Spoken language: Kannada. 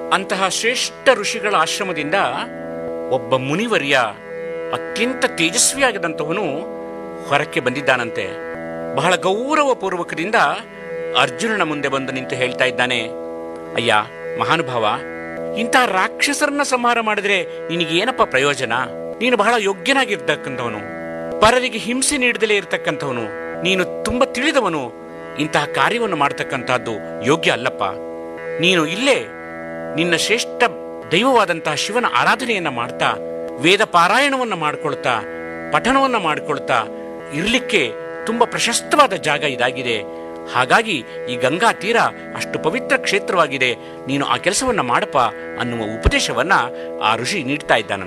ಅಂತಹ ಶ್ರೇಷ್ಠ ಋಷಿಗಳ ಆಶ್ರಮದಿಂದ ಒಬ್ಬ ಮುನಿವರ್ಯ ಅತ್ಯಂತ ತೇಜಸ್ವಿಯಾಗಿದ್ದಂಥವನು ಹೊರಕ್ಕೆ ಬಂದಿದ್ದಾನಂತೆ ಬಹಳ ಗೌರವಪೂರ್ವಕದಿಂದ ಅರ್ಜುನನ ಮುಂದೆ ಬಂದು ನಿಂತು ಹೇಳ್ತಾ ಇದ್ದಾನೆ ಅಯ್ಯ ಮಹಾನುಭಾವ ಇಂತಹ ರಾಕ್ಷಸರನ್ನ ಸಂಹಾರ ಮಾಡಿದ್ರೆ ನಿನಗೇನಪ್ಪ ಪ್ರಯೋಜನ ನೀನು ಬಹಳ ಯೋಗ್ಯನಾಗಿರ್ತಕ್ಕಂಥವನು ಪರರಿಗೆ ಹಿಂಸೆ ನೀಡದಲೇ ಇರತಕ್ಕಂಥವನು ನೀನು ತುಂಬಾ ತಿಳಿದವನು ಇಂತಹ ಕಾರ್ಯವನ್ನು ಮಾಡತಕ್ಕಂತಹದ್ದು ಯೋಗ್ಯ ಅಲ್ಲಪ್ಪ ನೀನು ಇಲ್ಲೇ ನಿನ್ನ ಶ್ರೇಷ್ಠ ದೈವವಾದಂತಹ ಶಿವನ ಆರಾಧನೆಯನ್ನ ಮಾಡ್ತಾ ವೇದ ಪಾರಾಯಣವನ್ನ ಮಾಡ್ಕೊಳ್ತಾ ಪಠಣವನ್ನ ಮಾಡ್ಕೊಳ್ತಾ ಇರ್ಲಿಕ್ಕೆ ತುಂಬಾ ಪ್ರಶಸ್ತವಾದ ಜಾಗ ಇದಾಗಿದೆ ಹಾಗಾಗಿ ಈ ಗಂಗಾ ತೀರ ಅಷ್ಟು ಪವಿತ್ರ ಕ್ಷೇತ್ರವಾಗಿದೆ ನೀನು ಆ ಕೆಲಸವನ್ನ ಮಾಡಪ್ಪ ಅನ್ನುವ ಉಪದೇಶವನ್ನ ಆ ಋಷಿ ನೀಡ್ತಾ ಇದ್ದಾನಂತೆ